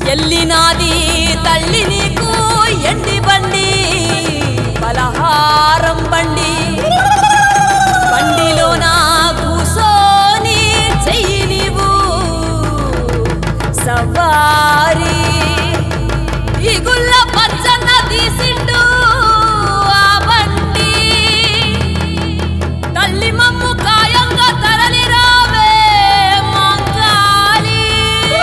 ఎల్లినాది తల్లి నీకు ఎండి బండి పలహారం బండి బండిలో నా కూసోని చెయ్యి నీవు సవారి ఈ గుల్ల పచ్చన్న తీసిండు ఆ బండి తల్లి మమ్ము కాయంగా తరలి రావే మంగాలి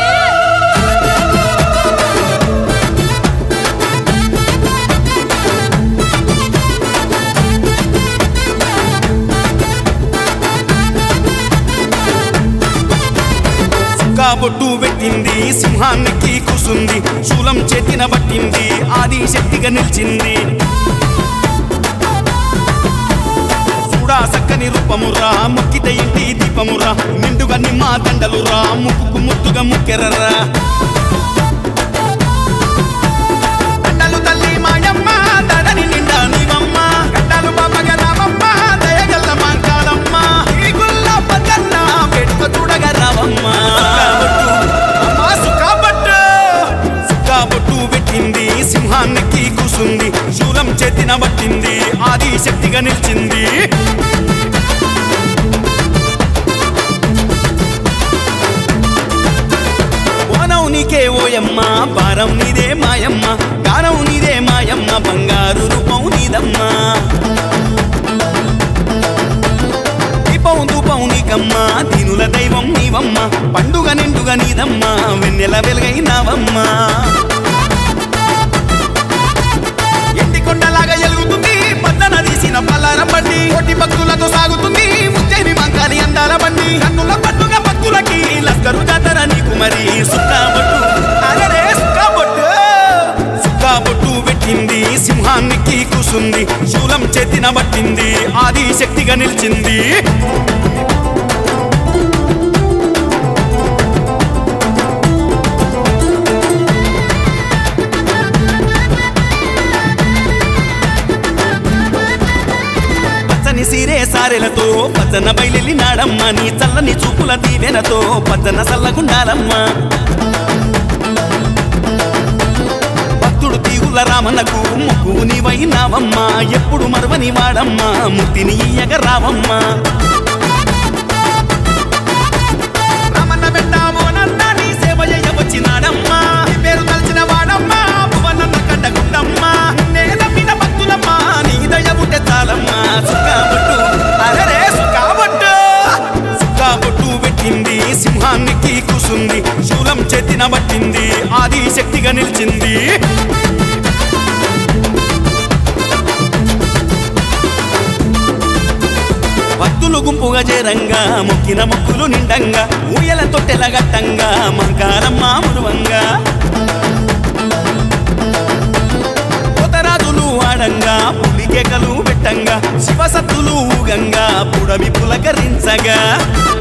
కాబొట్టు పెట్టింది సింహానికి కూసుంది శూలం చేతిన పట్టింది ఆది శక్తిగా నిలిచింది చూడా సక్కని రూపమురా ముక్కిత ఇంటి దీపమురా నిండుగా నిమ్మ దండలురా ముక్కుకు ముద్దుగా ముక్కెరరా దండలు తల్లి మాయమ్మ దడని నిండా నీవమ్మ గడ్డలు బాబగ రావమ్మ దయగల్ల మాంకాలమ్మ ఈ గుల్ల పదన్న పెట్టుక చూడగా రావమ్మ అమ్మా సుఖాబట్టు సుఖాబట్టు పెట్టింది సింహానికి కూసుంది శూలం చేతిన పట్టింది ఆది శక్తిగా నిలిచింది ఓనం నీకే ఓయమ్మ భారం నీదే మాయమ్మ గానం నీదే మాయమ్మ బంగారు రూపం నీదమ్మా దీపం ధూపం నీకమ్మ దీనుల దైవం నీవమ్మ పండుగ నిండుగా నీదమ్మ వెన్నెల వెలుగైనావమ్మా ఎండి కొండలాగా ఎలుగుతుంది పద్దన తీసిన పల్లారం బండి కోటి భక్తులతో సాగుతుంది ముచ్చని మంకాలి అందాల బండి కన్నుల పండుగ భక్తులకి లస్కరు జాతర నీకు మరి సుక్కాబొట్టు అలరే సుక్కాబొట్టు సుక్కాబొట్టు పెట్టింది సింహానికి కూసుంది శూలం చేతిన పట్టింది ఆది శక్తిగా నిలిచింది పచ్చని సీరే సారెలతో పచ్చన బయలు నాడమ్మ నీ చల్లని చూపుల దీవెనతో పచ్చన సల్లగుండాలమ్మ భక్తుడు తీగుల రామన్నకు ముక్కు నీవైనావమ్మ ఎప్పుడు మరవని వాడమ్మ ముక్తిని ఇయ్యగ రావమ్మ రామన్న పెట్టామో నన్న నీ సేవ చేయవచ్చినాడమ్మ నీ పేరు తలచిన వాడమ్మ భువనన్న కండగుండమ్మ నే నమ్మిన భక్తులమ్మ నీ దయ ఉంటే చాలమ్మ సుఖాబొట్టు అరరే సుఖాబొట్టు సుఖాబొట్టు పెట్టింది సింహానికి కూసుంది శూలం చేతిన పట్టింది ఆది శక్తిగా నిలిచింది భక్తులు గుంపుగా చేరంగా మొక్కిన మొక్కులు నిండంగా ఊయల తొట్టెల గట్టంగా మంకారమ్మ మురువంగా పోతరాజులు ఆడంగా పులికేకలు పెట్టంగా శివసత్తులు ఊగంగా పుడమి పులకరించగా